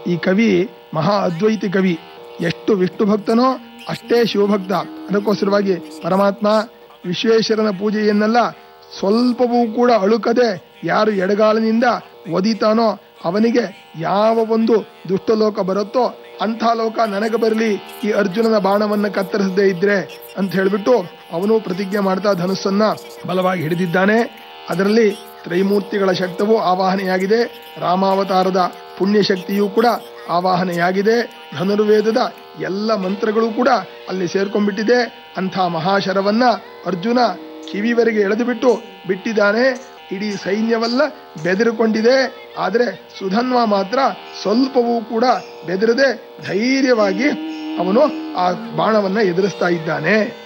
ಈ ಕವಿ ಮಹಾ ಅದ್ವೈತಿ ಕವಿ ಎಷ್ಟು ವಿಷ್ಣು ಭಕ್ತನೋ ಅಷ್ಟೇ ಶಿವಭಕ್ತ ಅದಕ್ಕೋಸ್ಕರವಾಗಿ ಪರಮಾತ್ಮ ವಿಶ್ವೇಶ್ವರನ ಪೂಜೆಯನ್ನೆಲ್ಲ ಸ್ವಲ್ಪವೂ ಕೂಡ ಅಳುಕದೆ ಯಾರು ಎಡಗಾಲಿನಿಂದ ಒದಿತಾನೋ ಅವನಿಗೆ ಯಾವ ಒಂದು ದುಷ್ಟಲೋಕ ಬರುತ್ತೋ ಅಂಥ ಲೋಕ ನನಗೆ ಬರಲಿ ಈ ಅರ್ಜುನನ ಬಾಣವನ್ನ ಕತ್ತರಿಸದೇ ಇದ್ರೆ ಅಂತ ಹೇಳ್ಬಿಟ್ಟು ಅವನು ಪ್ರತಿಜ್ಞೆ ಮಾಡ್ತಾ ಧನುಸ್ಸನ್ನ ಬಲವಾಗಿ ಹಿಡಿದಿದ್ದಾನೆ ಅದರಲ್ಲಿ ತ್ರೈಮೂರ್ತಿಗಳ ಶಕ್ತವು ಆವಾಹನೆಯಾಗಿದೆ ರಾಮಾವತಾರದ ಪುಣ್ಯ ಶಕ್ತಿಯೂ ಕೂಡ ಆವಾಹನೆಯಾಗಿದೆ ಧನುರ್ವೇದದ ಎಲ್ಲ ಮಂತ್ರಗಳು ಕೂಡ ಅಲ್ಲಿ ಸೇರ್ಕೊಂಡ್ಬಿಟ್ಟಿದೆ ಅಂಥ ಮಹಾಶರವನ್ನ ಅರ್ಜುನ ಕಿವಿವರೆಗೆ ಎಳೆದು ಬಿಟ್ಟು ಬಿಟ್ಟಿದ್ದಾನೆ ಇಡೀ ಸೈನ್ಯವೆಲ್ಲ ಬೆದರಿಕೊಂಡಿದೆ ಆದರೆ ಸುಧನ್ವ ಮಾತ್ರ ಸ್ವಲ್ಪವೂ ಕೂಡ ಬೆದರದೆ ಧೈರ್ಯವಾಗಿ ಅವನು ಆ ಬಾಣವನ್ನ ಎದುರಿಸ್ತಾ ಇದ್ದಾನೆ